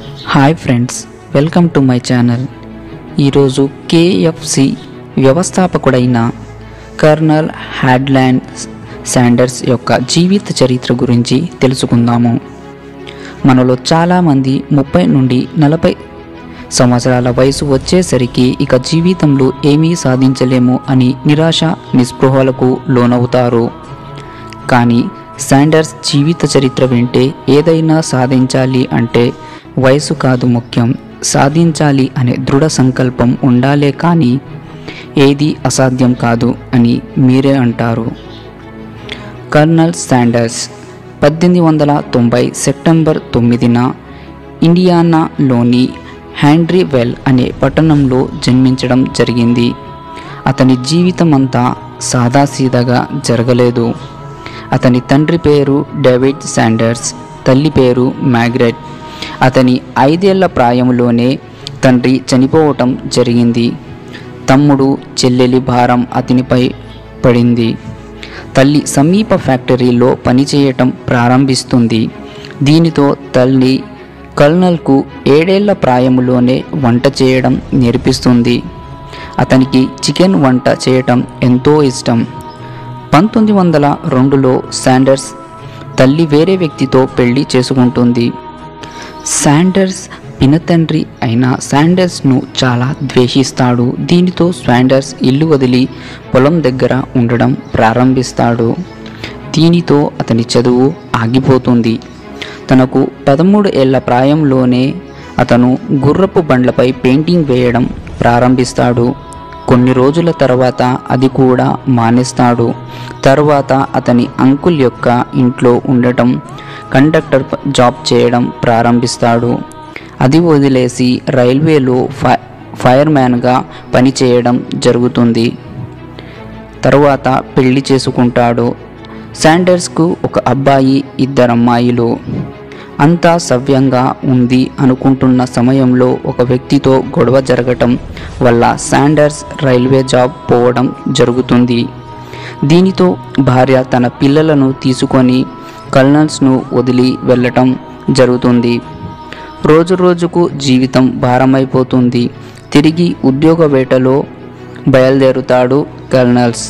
hi friends welcome to my channel ఈరోజు KFC వ్యవస్థాపకుడైన colonel Harland Sanders యొక్క జీవిత చరిత్ర గురించి తెలుసుకుందాము మనలో చాలామంది ముప్పై నుండి నలభై సంవత్సరాల వయసు వచ్చేసరికి ఇక జీవితంలో ఏమీ సాధించలేము అని నిరాశ నిస్పృహలకు లోనవుతారు కానీ శాండర్స్ జీవిత చరిత్ర వింటే ఏదైనా సాధించాలి అంటే వయసు కాదు ముఖ్యం సాధించాలి అనే దృఢ సంకల్పం ఉండాలే కానీ ఏది అసాధ్యం కాదు అని మీరే అంటారు కర్నల్ శాండర్స్ పద్దెనిమిది వందల తొంభై సెప్టెంబర్ తొమ్మిదిన ఇండియానాలోని హ్యాండ్రీవెల్ అనే పట్టణంలో జన్మించడం జరిగింది అతని జీవితం అంతా సాదాసీదాగా జరగలేదు అతని తండ్రి పేరు డేవిడ్ శాండర్స్ తల్లి పేరు మ్యాగ్రెట్ అతని ఐదేళ్ల ప్రాయంలోనే తండ్రి చనిపోవటం జరిగింది తమ్ముడు చెల్లెలి భారం అతనిపై పడింది తల్లి సమీప ఫ్యాక్టరీలో పనిచేయటం ప్రారంభిస్తుంది దీనితో తల్లి కల్నల్కు ఏడేళ్ల ప్రాయంలోనే వంట చేయడం నేర్పిస్తుంది అతనికి చికెన్ వంట చేయటం ఎంతో ఇష్టం పంతొమ్మిది వందల రెండులో శాండర్స్ తల్లి వేరే వ్యక్తితో పెళ్లి చేసుకుంటుంది శాండర్స్ పినతండ్రి అయిన శాండర్స్ను చాలా ద్వేషిస్తాడు దీనితో శాండర్స్ ఇల్లు వదిలి పొలం దగ్గర ఉండడం ప్రారంభిస్తాడు దీనితో అతని చదువు ఆగిపోతుంది తనకు పదమూడు ఏళ్ల ప్రాయంలోనే అతను గుర్రపు బండ్లపై పెయింటింగ్ వేయడం ప్రారంభిస్తాడు కొన్ని రోజుల తర్వాత అది కూడా మానేస్తాడు తర్వాత అతని అంకుల్ యొక్క ఇంట్లో ఉండటం కండక్టర్ ప- జాబ్ చేయడం ప్రారంభిస్తాడు అది వదిలేసి రైల్వేలో ఫై ఫైర్మ్యాన్గా పనిచేయడం జరుగుతుంది తరువాత పెళ్లి చేసుకుంటాడు శాండర్స్కు ఒక అబ్బాయి ఇద్దరు అమ్మాయిలు అంతా సవ్యంగా ఉంది అనుకుంటున్న సమయంలో ఒక వ్యక్తితో గొడవ జరగటం వల్ల శాండర్స్ రైల్వే జాబ్ పోవడం జరుగుతుంది దీనితో భార్య తన పిల్లలను తీసుకొని కల్నల్స్ను వదిలి వెళ్ళటం జరుగుతుంది రోజు రోజుకు జీవితం భారమైపోతుంది తిరిగి ఉద్యోగ వేటలో బయలుదేరుతాడు కర్నల్స్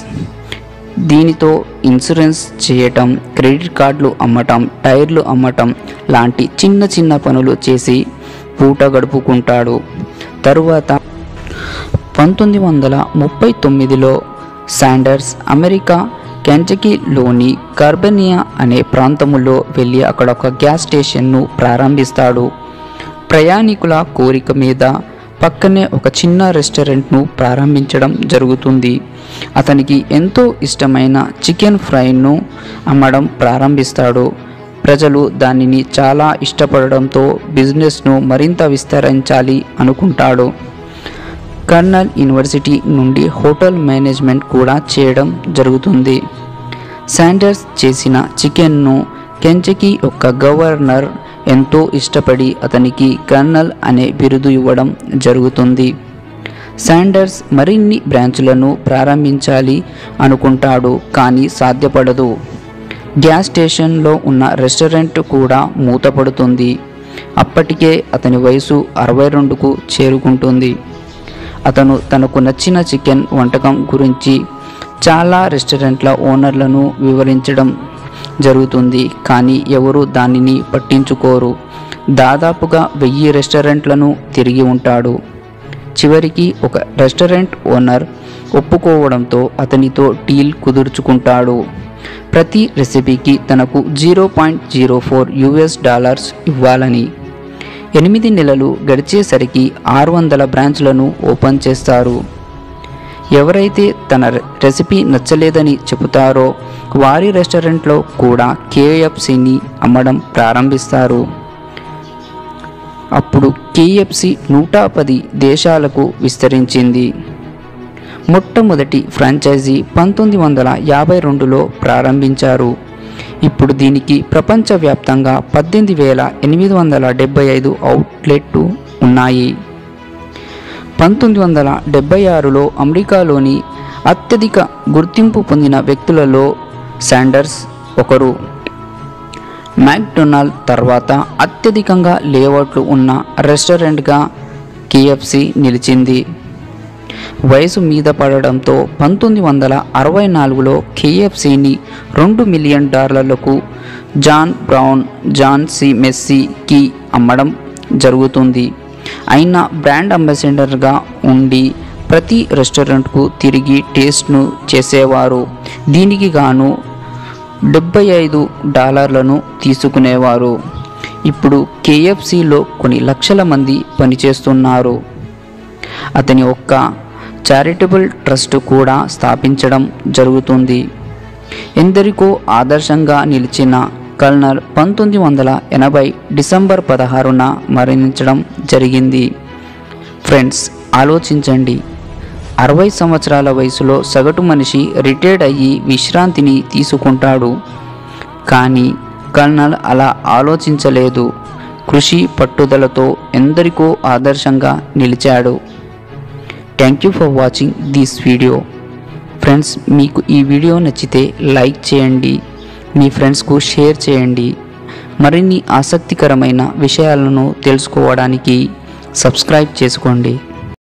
దీనితో ఇన్సూరెన్స్ చేయటం క్రెడిట్ కార్డులు అమ్మటం టైర్లు అమ్మటం లాంటి చిన్న చిన్న పనులు చేసి పూట గడుపుకుంటాడు తరువాత పంతొమ్మిది వందల ముప్పై తొమ్మిదిలో శాండర్స్ అమెరికా కెంటకీలోని కార్బనియా అనే ప్రాంతములో వెళ్ళి అక్కడ ఒక గ్యాస్ స్టేషన్ను ప్రారంభిస్తాడు ప్రయాణికుల కోరిక మీద పక్కనే ఒక చిన్న రెస్టారెంట్ను ప్రారంభించడం జరుగుతుంది అతనికి ఎంతో ఇష్టమైన చికెన్ ఫ్రైను అమ్మడం ప్రారంభిస్తాడు ప్రజలు దానిని చాలా ఇష్టపడడంతో బిజినెస్ను మరింత విస్తరించాలి అనుకుంటాడు కర్నల్ యూనివర్సిటీ నుండి హోటల్ మేనేజ్మెంట్ కూడా చేయడం జరుగుతుంది శాండర్స్ చేసిన చికెన్ను కెంచకీ యొక్క గవర్నర్ ఎంతో ఇష్టపడి అతనికి కర్నల్ అనే బిరుదు ఇవ్వడం జరుగుతుంది శాండర్స్ మరిన్ని బ్రాంచులను ప్రారంభించాలి అనుకుంటాడు కానీ సాధ్యపడదు గ్యాస్ స్టేషన్లో ఉన్న రెస్టారెంట్ కూడా మూతపడుతుంది అప్పటికే అతని వయసు అరవై రెండుకు చేరుకుంటుంది అతను తనకు నచ్చిన చికెన్ వంటకం గురించి చాలా రెస్టారెంట్ల ఓనర్లను వివరించడం జరుగుతుంది కానీ ఎవరు దానిని పట్టించుకోరు దాదాపుగా వెయ్యి రెస్టారెంట్లను తిరిగి ఉంటాడు చివరికి ఒక రెస్టారెంట్ ఓనర్ ఒప్పుకోవడంతో అతనితో డీల్ కుదుర్చుకుంటాడు ప్రతి రెసిపీకి తనకు zero point zero four US dollars ఇవ్వాలని ఎనిమిది నెలలు గడిచేసరికి ఆరు వందల బ్రాంచ్లను ఓపెన్ చేస్తారు ఎవరైతే తన రె- రెసిపీ నచ్చలేదని చెబుతారో వారి రెస్టారెంట్లో కూడా కేఎఫ్సిని అమ్మడం ప్రారంభిస్తారు అప్పుడు కేఎఫ్సి నూట పది దేశాలకు విస్తరించింది మొట్టమొదటి ఫ్రాంచైజీ పంతొమ్మిది వందల యాభై రెండులో ప్రారంభించారు ఇప్పుడు దీనికి ప్రపంచవ్యాప్తంగా పద్దెనిమిది వేల ఎనిమిది వందల డెబ్బై ఐదు అవుట్లెట్లు ఉన్నాయి పంతొమ్మిది వందల డెబ్బై ఆరులో అమెరికాలోని అత్యధిక గుర్తింపు పొందిన వ్యక్తులలో శాండర్స్ ఒకరు మ్యాక్డొనాల్డ్ తర్వాత అత్యధికంగా లేఅవుట్లు ఉన్న రెస్టారెంట్గా కేఎఫ్సి నిలిచింది వయసు మీద పడడంతో పంతొమ్మిది వందల అరవై నాలుగులో కేఎఫ్సిని రెండు మిలియన్ డాలర్లకు జాన్ బ్రౌన్ జాన్ సి మెస్సీకి అమ్మడం జరుగుతుంది అయినా బ్రాండ్ అంబాసిడర్గా ఉండి ప్రతి రెస్టారెంట్కు తిరిగి టేస్ట్ను చేసేవారు దీనికి గాను డెబ్బై ఐదు డాలర్లను తీసుకునేవారు ఇప్పుడు కేఎఫ్సిలో కొన్ని లక్షల మంది పనిచేస్తున్నారు అతని ఒక్క చారిటబుల్ ట్రస్ట్ కూడా స్థాపించడం జరుగుతుంది ఎందరికో ఆదర్శంగా నిలిచిన కల్నల్ పంతొమ్మిది వందల ఎనభై డిసెంబర్ పదహారున మరణించడం జరిగింది ఫ్రెండ్స్ ఆలోచించండి అరవై సంవత్సరాల వయసులో సగటు మనిషి రిటైర్డ్ అయ్యి విశ్రాంతిని తీసుకుంటాడు కానీ కల్నల్ అలా ఆలోచించలేదు కృషి పట్టుదలతో ఎందరికో ఆదర్శంగా నిలిచాడు thank you for watching this video friends మీకు ఈ వీడియో నచ్చితే లైక్ చేయండి మీ ఫ్రెండ్స్కు షేర్ చేయండి మరిన్ని ఆసక్తికరమైన విషయాలను తెలుసుకోవడానికి సబ్స్క్రైబ్ చేసుకోండి